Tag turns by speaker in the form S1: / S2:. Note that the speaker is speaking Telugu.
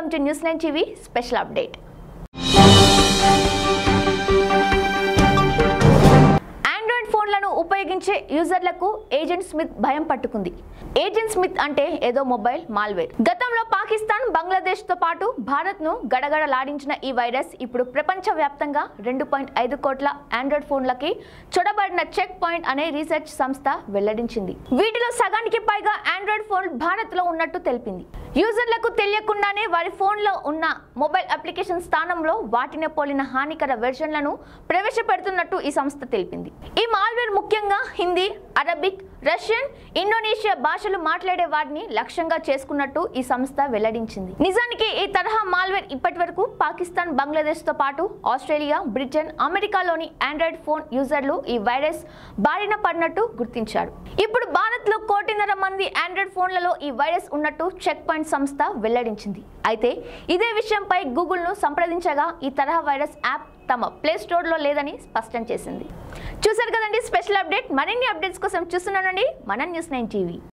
S1: welcome to news nine TV special update Android ఫోన్లను ఉపయోగించే యూజర్లకు ఏజెంట్ స్మిత్ భయం పట్టుకుంది ఏజెంట్ స్మిత్ అంటే ఏదో మొబైల్ మాల్వేర్ గతంలో పాకిస్తాన్ బంగ్లాదేశ్ తో పాటు భారత్ ను గడగడలాడించిన ఈ వైరస్ ఇప్పుడు ప్రపంచ వ్యాప్తంగా రెండు పాయింట్ ఐదు కోట్ల ఆండ్రాయిడ్ ఫోన్లకి చొడబడిన చెక్ పాయింట్ అనే రీసెర్చ్ సంస్థ వెల్లడించింది వీటిలో సగానికి పైగా ఆండ్రాయిడ్ ఫోన్ భారత్ లో ఉన్నట్టు తెలిపింది యూజర్లకు తెలియకుండానే వారి ఫోన్లో ఉన్న మొబైల్ అప్లికేషన్ స్థానంలో వాటిని పోలిన హానికర వెర్షన్లను ప్రవేశపెడుతున్నట్టు ఈ సంస్థ తెలిపింది ఈ మాల్వేర్ ముఖ్యంగా హిందీ అరబిక్ రష్యన్ ఇండోనేషియా భాషలు మాట్లాడే వారిని లక్ష్యంగా చేసుకున్నట్టు ఈ సంస్థ వెల్లడించింది నిజానికి ఈ తరహా మాల్వేర్ ఇప్పటి వరకు పాకిస్తాన్ బంగ్లాదేశ్ తో పాటు ఆస్ట్రేలియా బ్రిటన్ అమెరికాలోని ఆండ్రాయిడ్ ఫోన్ యూజర్లు ఈ వైరస్ బారిన పడినట్టు గుర్తించారు ఇప్పుడు భారత్ లో కోటిన్నర మంది ఆండ్రాయిడ్ ఫోన్లలో ఈ వైరస్ ఉన్నట్టు చెక్ పాయింట్ సంస్థ వెల్లడించింది అయితే ఇదే విషయంపై గూగుల్ ను సంప్రదించగా ఈ తరహా వైరస్ యాప్ తమ ప్లే స్టోర్ లో లేదని స్పష్టం చేసింది చూసారు కదండి స్పెషల్ అప్డేట్ మరిన్ని అప్డేట్స్ కోసం చూస్తున్నానండి మన న్యూస్ నైన్ టీవీ